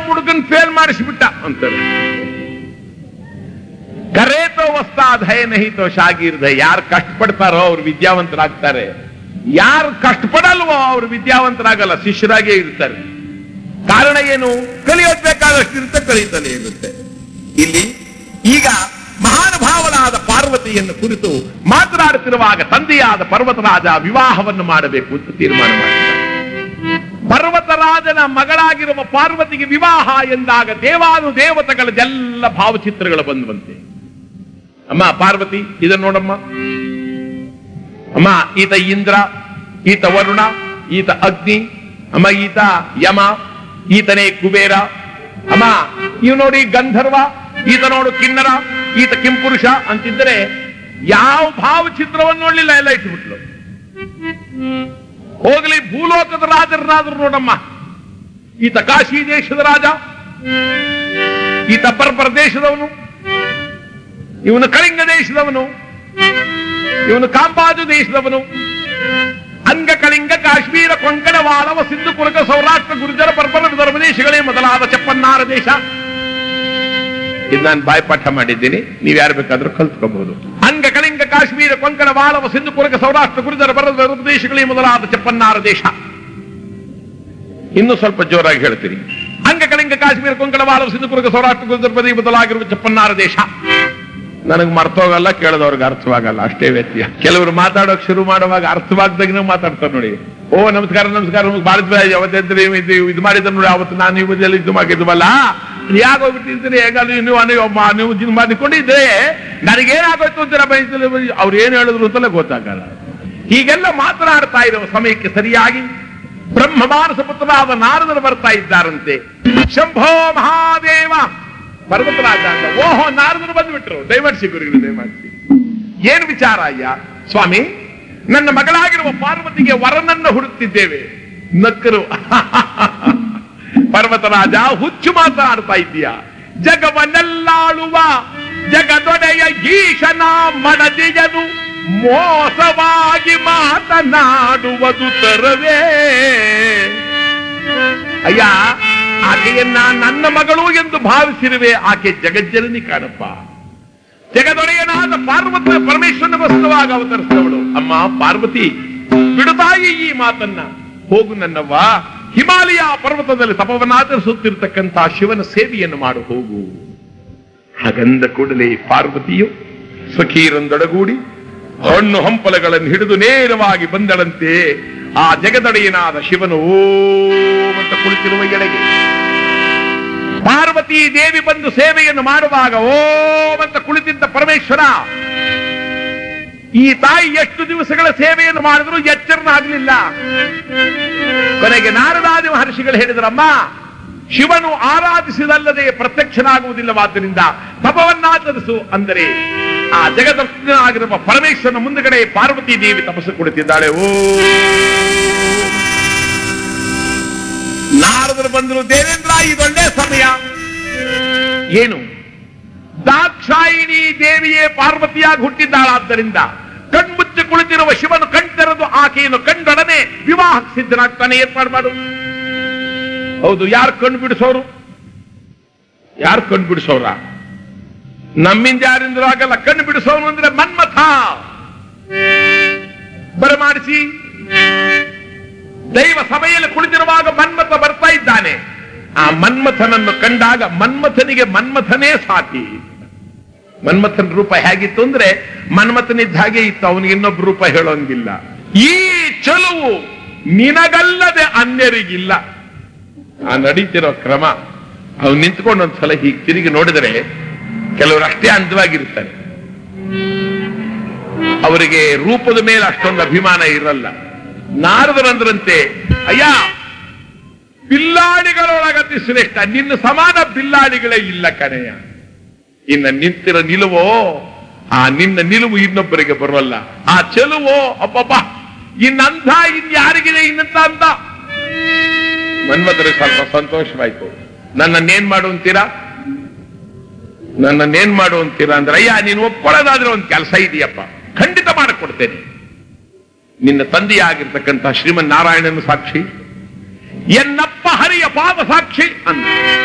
ಹುಡುಗನ್ ಫೇಲ್ ಮಾಡಿಸ್ಬಿಟ್ಟ ಅಂತಾರೆ ಕರೇತೋ ವಸ್ತಾದ್ ಹೈ ನಹಿತೋ ಶಾಗೀರ್ದ ಯಾರು ಕಷ್ಟಪಡ್ತಾರೋ ಅವ್ರು ವಿದ್ಯಾವಂತರಾಗ್ತಾರೆ ಯಾರು ಕಷ್ಟಪಡಲ್ವೋ ಅವ್ರು ವಿದ್ಯಾವಂತರಾಗಲ್ಲ ಶಿಷ್ಯರಾಗೇ ಇರ್ತಾರೆ ಕಾರಣ ಏನು ಕಲಿಯೋದ್ ಬೇಕಾದಷ್ಟು ಇರುತ್ತೆ ಕಲಿಯುತ್ತಲೇ ಇರುತ್ತೆ ಇಲ್ಲಿ ಈಗ ಮಹಾನುಭಾವನಾದ ಪಾರ್ವತಿಯನ್ನು ಕುರಿತು ಮಾತನಾಡುತ್ತಿರುವಾಗ ತಂದೆಯಾದ ಪರ್ವತರಾಜ ವಿವಾಹವನ್ನು ಮಾಡಬೇಕು ಅಂತ ತೀರ್ಮಾನ ಮಾಡಿದ್ದಾರೆ ಪರ್ವತರಾಜನ ಮಗಳಾಗಿರುವ ಪಾರ್ವತಿಗೆ ವಿವಾಹ ಎಂದಾಗ ದೇವಾನು ದೇವತೆಗಳದೆಲ್ಲ ಭಾವಚಿತ್ರಗಳು ಬಂದುವಂತೆ ಅಮ್ಮ ಪಾರ್ವತಿ ಇದನ್ನ ನೋಡಮ್ಮ ಅಮ್ಮ ಈತ ಇಂದ್ರ ಈತ ವರುಣ ಈತ ಅಗ್ನಿ ಅಮ್ಮ ಈತ ಯಮ ಈತನೇ ಕುಬೇರ ಅಮ್ಮ ಇವ್ ನೋಡಿ ಗಂಧರ್ವ ಈತ ನೋಡು ಕಿನ್ನರ ಈತ ಕಿಂಪುರುಷ ಅಂತಿದ್ದರೆ ಯಾವ ಭಾವಚಿತ್ರವನ್ನು ನೋಡ್ಲಿಲ್ಲ ಎಲ್ಲ ಇಟ್ಬಿಟ್ಲು ಹೋಗ್ಲಿ ಭೂಲೋಕದ ರಾಜರನ್ನಾದ್ರೂ ನೋಡಮ್ಮ ಈತ ಕಾಶಿ ದೇಶದ ರಾಜ ಈತ ಬರ್ಬರ್ ದೇಶದವನು ಇವನು ಕಳಿಂಗ ದೇಶದವನು ಇವನು ಕಾಂಬಾಜು ದೇಶದವನು ಅಂಗ ಕಳಿಂಗ ಕಾಶ್ಮೀರ ಕೊಂಕಣ ವಾಲವ ಸಿಂಧು ಕುರಕ ಸೌರಾಷ್ಟ್ರ ಗುರುಜರ ಬರ್ಬರ ವಿದರ್ಭ ದೇಶಗಳೇ ಮೊದಲಾದ ಚಪ್ಪನ್ನಾರ ದೇಶ ಇದು ನಾನು ಬಾಯ್ಪಾಠ ಮಾಡಿದ್ದೀನಿ ನೀವು ಯಾರು ಬೇಕಾದ್ರೂ ಕಲ್ತ್ಕೋಬಹುದು ಅಂಗ ಕಳಿಂಗ ಕಾಶ್ಮೀರ ಕೊಂಕಣ ವಾಲವ ಸಿಂಧು ಕುರಕ ಸೌರಾಷ್ಟ್ರ ಗುರುಜರ ಬರದ ದೇಶಗಳೇ ಮೊದಲಾದ ಚಪ್ಪನ್ನಾರ ದೇಶ ಇನ್ನು ಸ್ವಲ್ಪ ಜೋರಾಗಿ ಹೇಳ್ತೀರಿ ಅಂಗ ಕಳಿಂಗ ಕಾಶ್ಮೀರ ಕೊಂಕಣ ವಾಲವ ಸಿಂಧು ಕುರಕ ಸೌರಾಷ್ಟ್ರ ಗುರುಜರ ಬದಿ ಮೊದಲಾಗಿರುವ ಚಪ್ಪನ್ನಾರ ದೇಶ ನನಗೆ ಮರ್ತೋಗಲ್ಲ ಕೇಳದವ್ರಿಗೆ ಅರ್ಥವಾಗಲ್ಲ ಅಷ್ಟೇ ವ್ಯತ್ಯ ಕೆಲವರು ಮಾತಾಡೋಕ್ ಶುರು ಮಾಡುವಾಗ ಅರ್ಥವಾಗ್ದಾಗಿನ ಮಾತಾಡ್ತಾರೆ ನೋಡಿ ಓ ನಮಸ್ಕಾರ ನಮಸ್ಕಾರ ನಮ್ಗೆ ಭಾರತ ಯಾವತ್ತಿದ್ರೆ ಇದು ಇದು ಮಾಡಿದ್ರೆ ನೋಡಿ ಅವತ್ತು ನಾನು ಇವತ್ತಲ್ಲಿ ಇದು ಮಾಡಿದ್ವಲ್ಲ ಯಾಗೋಗ್ಬಿಟ್ಟಿದ್ರೆ ಹೇಗ ನೀವು ನೀವು ಮ- ನೀವು ಇದು ಮಾಡಿಕೊಂಡಿದ್ರೆ ನನಗೇನಾಗೋಯ್ತು ಅಂತೀರ ಬಯಸಲು ಅವ್ರು ಏನ್ ಹೇಳಿದ್ರು ಅಂತಲೇ ಗೊತ್ತಾಗಲ್ಲ ಹೀಗೆಲ್ಲ ಮಾತನಾಡ್ತಾ ಇರುವ ಸಮಯಕ್ಕೆ ಸರಿಯಾಗಿ ಬ್ರಹ್ಮ ಮಾನಸ ಪುತ್ರರಾದ ನಾರದರು ಬರ್ತಾ ಇದ್ದಾರಂತೆ ಶಂಭೋ ಮಹಾದೇವ ಪರ್ವತರಾಜ ಅಂತ ಓಹೋ ನಾರದರು ಬಂದ್ಬಿಟ್ರು ದಯಮಾಡಿಸಿ ಗುರುಗಳು ದಯಮಾಡಿಸಿ ಏನು ವಿಚಾರ ಅಯ್ಯ ಸ್ವಾಮಿ ನನ್ನ ಮಗಳಾಗಿರುವ ಪಾರ್ವತಿಗೆ ವರನನ್ನು ಹುಡುಕ್ತಿದ್ದೇವೆ ನಕ್ಕರು ಪರ್ವತರಾಜ ಹುಚ್ಚು ಮಾತನಾಡ್ತಾ ಇದ್ದೀಯ ಜಗವನ್ನೆಲ್ಲಾಳುವ ಜಗದೊಡೆಯ ಈಶನ ಮಡದಿಯನು ಮೋಸವಾಗಿ ಮಾತನಾಡುವುದು ತರವೇ ಅಯ್ಯ ಆಕೆಯನ್ನ ನನ್ನ ಮಗಳು ಎಂದು ಭಾವಿಸಿರುವೆ ಆಕೆ ಜಗಜ್ಜನನಿ ಕಾಣಪ್ಪ ಜಗದೊಡೆಯನಾದ ಪಾರ್ವತಿ ಪರಮೇಶ್ವರನ ವಸ್ತುವಾಗಿ ಅವತರಿಸಿದವಳು ಅಮ್ಮ ಪಾರ್ವತಿ ಬಿಡುತ್ತಾಯಿ ಈ ಮಾತನ್ನ ಹೋಗು ನನ್ನವ್ವ ಹಿಮಾಲಯ ಪರ್ವತದಲ್ಲಿ ತಪವನ್ನಾಚರಿಸುತ್ತಿರ್ತಕ್ಕಂಥ ಶಿವನ ಸೇವೆಯನ್ನು ಮಾಡು ಹೋಗು ಹಾಗಂದ ಕೂಡಲೇ ಪಾರ್ವತಿಯು ಸಖೀರೊಂದೊಡಗೂಡಿ ಹಣ್ಣು ಹಂಪಲಗಳನ್ನು ಹಿಡಿದು ನೇರವಾಗಿ ಬಂದಳಂತೆ ಆ ಜಗದೊಡೆಯನಾದ ಶಿವನು ಓಂ ಅಂತ ಕುಳಿತಿರುವ ಎಳೆಗೆ ಪಾರ್ವತಿ ದೇವಿ ಬಂದು ಸೇವೆಯನ್ನು ಮಾಡುವಾಗ ಓಂ ಅಂತ ಕುಳಿತಿದ್ದ ಪರಮೇಶ್ವರ ಈ ತಾಯಿ ಎಷ್ಟು ದಿವಸಗಳ ಸೇವೆಯನ್ನು ಮಾಡಿದ್ರು ಎಚ್ಚರನಾಗಲಿಲ್ಲ ಕೊನೆಗೆ ನಾರದಾದಿ ಮಹರ್ಷಿಗಳು ಹೇಳಿದ್ರಮ್ಮ ಶಿವನು ಆರಾಧಿಸಿದಲ್ಲದೆ ಪ್ರತ್ಯಕ್ಷನಾಗುವುದಿಲ್ಲವಾದ್ದರಿಂದ ತಪವನ್ನಾಚರಿಸು ಅಂದರೆ ಆ ಜಗದರ್ಶನಾಗಿರುವ ಪರಮೇಶ್ವರನ ಮುಂದುಗಡೆ ಪಾರ್ವತಿ ದೇವಿ ತಪಸ್ಸು ಕುಳಿತಿದ್ದಾಳೆ ಓ ನಾರದರು ಬಂದರು ದೇವೇಂದ್ರ ಇದೊಳ್ಳೆ ಸಮಯ ಏನು ದಾಕ್ಷಾಯಿಣಿ ದೇವಿಯೇ ಪಾರ್ವತಿಯಾಗಿ ಹುಟ್ಟಿದ್ದಾಳಾದ್ದರಿಂದ ಕಣ್ಮುಚ್ಚಿ ಕುಳಿತಿರುವ ಶಿವನು ಕಣ್ತೆರೆದು ಆಕೆಯನ್ನು ಕಂಡೊಡನೆ ವಿವಾಹಕ್ಕೆ ಸಿದ್ಧನಾಗ್ತಾನೆ ಏರ್ಪಾಡು ಮಾಡು ಹೌದು ಯಾರು ಕಣ್ಣು ಬಿಡಿಸೋರು ಯಾರು ಕಣ್ಣು ಬಿಡಿಸೋರ ನಮ್ಮಿಂದ ಯಾರಿಂದಲೂ ಆಗಲ್ಲ ಕಣ್ಣು ಬಿಡಿಸೋನು ಅಂದ್ರೆ ಮನ್ಮಥ ಬರಮಾಡಿಸಿ ದೈವ ಸಭೆಯಲ್ಲಿ ಕುಳಿತಿರುವಾಗ ಮನ್ಮಥ ಬರ್ತಾ ಇದ್ದಾನೆ ಆ ಮನ್ಮಥನನ್ನು ಕಂಡಾಗ ಮನ್ಮಥನಿಗೆ ಮನ್ಮಥನೇ ಸಾಟಿ ಮನ್ಮಥನ ರೂಪ ಹೇಗಿತ್ತು ಅಂದ್ರೆ ಮನ್ಮಥನಿದ್ದ ಹಾಗೆ ಇತ್ತು ಅವನಿಗೆ ಇನ್ನೊಬ್ಬ ರೂಪ ಹೇಳೋಂಗಿಲ್ಲ ಈ ಚಲುವು ನಿನಗಲ್ಲದೆ ಅನ್ಯರಿಗಿಲ್ಲ ಆ ನಡೀತಿರೋ ಕ್ರಮ ಅವ್ನು ನಿಂತ್ಕೊಂಡು ಒಂದ್ಸಲ ಹೀಗೆ ತಿರುಗಿ ನೋಡಿದರೆ ಕೆಲವರು ಅಷ್ಟೇ ಅಂದವಾಗಿರ್ತಾರೆ ಅವರಿಗೆ ರೂಪದ ಮೇಲೆ ಅಷ್ಟೊಂದು ಅಭಿಮಾನ ಇರಲ್ಲ ನಾರದರಂದ್ರಂತೆ ಅಯ್ಯ ಬಿಲ್ಲಾಡಿಗಳೊಳಗತಿ ಶ್ರೇಷ್ಠ ನಿನ್ನ ಸಮಾನ ಬಿಲ್ಲಾಡಿಗಳೇ ಇಲ್ಲ ಕಣೆಯ ಇನ್ನ ನಿಂತಿರೋ ನಿಲುವೋ ಆ ನಿನ್ನ ನಿಲುವು ಇನ್ನೊಬ್ಬರಿಗೆ ಬರೋಲ್ಲ ಆ ಚೆಲುವೋ ಅಬ್ಬಬ್ಬ ಇನ್ನಂಥ ಇನ್ಯಾರಿಗಿದೆ ಇನ್ನಂತ ಅಂತ ಮನ್ಮಥರಿಗೆ ಸ್ವಲ್ಪ ಸಂತೋಷವಾಯ್ತು ನನ್ನನ್ನೇನ್ ಮಾಡು ಅಂತೀರಾ ನನ್ನನ್ನೇನ್ ಮಾಡು ಅಂತೀರಾ ಅಂದ್ರೆ ಅಯ್ಯ ನೀನು ಒಪ್ಕೊಳ್ಳೋದಾದ್ರೆ ಒಂದು ಕೆಲಸ ಇದೆಯಪ್ಪ ಖಂಡಿತ ಮಾಡಿಕೊಡ್ತೇನೆ ನಿನ್ನ ತಂದೆಯಾಗಿರ್ತಕ್ಕಂಥ ಶ್ರೀಮನ್ ನಾರಾಯಣನ ಸಾಕ್ಷಿ ಎನ್ನಪ್ಪ ಹರಿಯ ಪಾದ ಸಾಕ್ಷಿ ಅಂದ